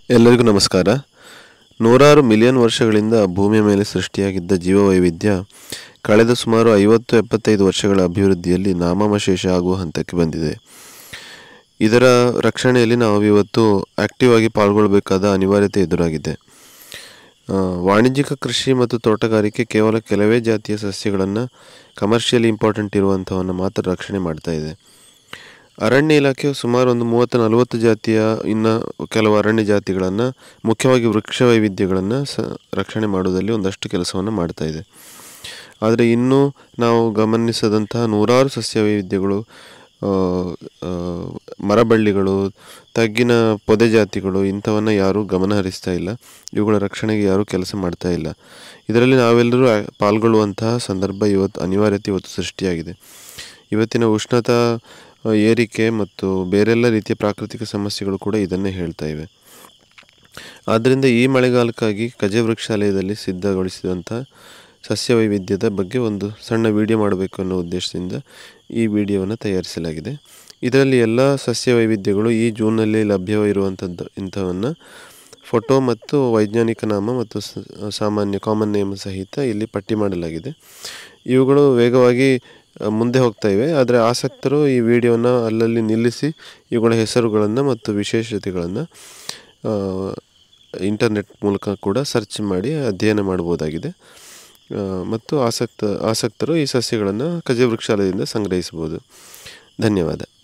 ಎಲ್ಲರಿಗೂ ನಮಸ್ಕಾರ ನೂರಾರು ಮಿಲಿಯನ್ ವರ್ಷಗಳಿಂದ ಭೂಮಿಯ ಮೇಲೆ ಸೃಷ್ಟಿಯಾಗಿದ್ದ ಜೀವವೈವಿಧ್ಯ ಕಳೆದ ಸುಮಾರು ಐವತ್ತು ಎಪ್ಪತ್ತೈದು ವರ್ಷಗಳ ಅಭಿವೃದ್ಧಿಯಲ್ಲಿ ನಾಮಶೇಷ ಆಗುವ ಹಂತಕ್ಕೆ ಬಂದಿದೆ ಇದರ ರಕ್ಷಣೆಯಲ್ಲಿ ನಾವು ಇವತ್ತು ಆಕ್ಟಿವ್ ಆಗಿ ಪಾಲ್ಗೊಳ್ಳಬೇಕಾದ ಅನಿವಾರ್ಯತೆ ಎದುರಾಗಿದೆ ಆ, ವಾಣಿಜ್ಯಿಕ ಕೃಷಿ ಮತ್ತು ತೋಟಗಾರಿಕೆ ಕೇವಲ ಕೆಲವೇ ಜಾತಿಯ ಸಸ್ಯಗಳನ್ನು ಕಮರ್ಷಿಯಲಿ ಇಂಪಾರ್ಟೆಂಟ್ ಇರುವಂಥವನ್ನು ಮಾತ್ರ ರಕ್ಷಣೆ ಮಾಡ್ತಾ ಇದೆ ಅರಣ್ಯ ಇಲಾಖೆಯು ಸುಮಾರು ಒಂದು ಮೂವತ್ತು ನಲವತ್ತು ಜಾತಿಯ ಇನ್ನು ಕೆಲವು ಅರಣ್ಯ ಜಾತಿಗಳನ್ನು ಮುಖ್ಯವಾಗಿ ವೃಕ್ಷ ವೈವಿಧ್ಯಗಳನ್ನು ಸ ರಕ್ಷಣೆ ಮಾಡುವುದರಲ್ಲಿ ಒಂದಷ್ಟು ಕೆಲಸವನ್ನು ಮಾಡ್ತಾ ಇದೆ ಆದರೆ ಇನ್ನೂ ನಾವು ಗಮನಿಸದಂತಹ ನೂರಾರು ಸಸ್ಯ ವೈವಿಧ್ಯಗಳು ಆ, ಆ, ಮರಬಳ್ಳಿಗಳು ತಗ್ಗಿನ ಪೊದೆ ಜಾತಿಗಳು ಇಂಥವನ್ನು ಯಾರೂ ಗಮನ ಹರಿಸ್ತಾ ಇಲ್ಲ ಇವುಗಳ ರಕ್ಷಣೆಗೆ ಯಾರೂ ಕೆಲಸ ಮಾಡ್ತಾ ಇಲ್ಲ ಇದರಲ್ಲಿ ನಾವೆಲ್ಲರೂ ಆ- ಪಾಲ್ಗೊಳ್ಳುವಂತಹ ಸಂದರ್ಭ ಇವತ್ತು ಅನಿವಾರ್ಯತೆ ಇವತ್ತು ಸೃಷ್ಟಿಯಾಗಿದೆ ಇವತ್ತಿನ ಉಷ್ಣತಾ ಆ, ಏರಿಕೆ ಮತ್ತು ಬೇರೆಲ್ಲ ರೀತಿಯ ಪ್ರಾಕೃತಿಕ ಸಮಸ್ಯೆಗಳು ಕೂಡ ಇದನ್ನೇ ಹೇಳ್ತಾ ಇವೆ ಆದ್ದರಿಂದ ಈ ಮಳೆಗಾಲಕ್ಕಾಗಿ ಕಜೆ ವೃಕ್ಷಾಲಯದಲ್ಲಿ ಸಿದ್ಧಗೊಳಿಸಿದಂಥ ಸಸ್ಯ ವೈವಿಧ್ಯದ ಬಗ್ಗೆ ಒಂದು ಸಣ್ಣ ವಿಡಿಯೋ ಮಾಡಬೇಕು ಅನ್ನೋ ಉದ್ದೇಶದಿಂದ ಈ ವಿಡಿಯೋವನ್ನು ತಯಾರಿಸಲಾಗಿದೆ ಇದರಲ್ಲಿ ಎಲ್ಲ ಸಸ್ಯ ವೈವಿಧ್ಯಗಳು ಈ ಜೂನ್ನಲ್ಲಿ ಲಭ್ಯವಿರುವಂಥದ್ದು ಇಂಥವನ್ನು ಫೋಟೋ ಮತ್ತು ವೈಜ್ಞಾನಿಕ ನಾಮ ಮತ್ತು ಸ- ಸಾಮಾನ್ಯ ಕಾಮನ್ ನೇಮ್ ಸಹಿತ ಇಲ್ಲಿ ಪಟ್ಟಿ ಮಾಡಲಾಗಿದೆ ಇವುಗಳು ವೇಗವಾಗಿ ಆ, ಮುಂದೆ ಹೋಗ್ತಾ ಇವೆ ಆದರೆ ಆಸಕ್ತರು ಈ ವಿಡಿಯೋನ ಅಲ್ಲಲ್ಲಿ ನಿಲ್ಲಿಸಿ ಇವುಗಳ ಹೆಸರುಗಳನ್ನು ಮತ್ತು ವಿಶೇಷತೆಗಳನ್ನು ಇಂಟರ್ನೆಟ್ ಮೂಲಕ ಕೂಡ ಸರ್ಚ್ ಮಾಡಿ ಅಧ್ಯಯನ ಮಾಡ್ಬೋದಾಗಿದೆ ಆ, ಮತ್ತು ಆಸಕ್ತ ಆಸಕ್ತರು ಈ ಸಸ್ಯಗಳನ್ನು ಕಜೆ ವೃಕ್ಷಾಲಯದಿಂದ ಸಂಗ್ರಹಿಸಬಹುದು ಧನ್ಯವಾದ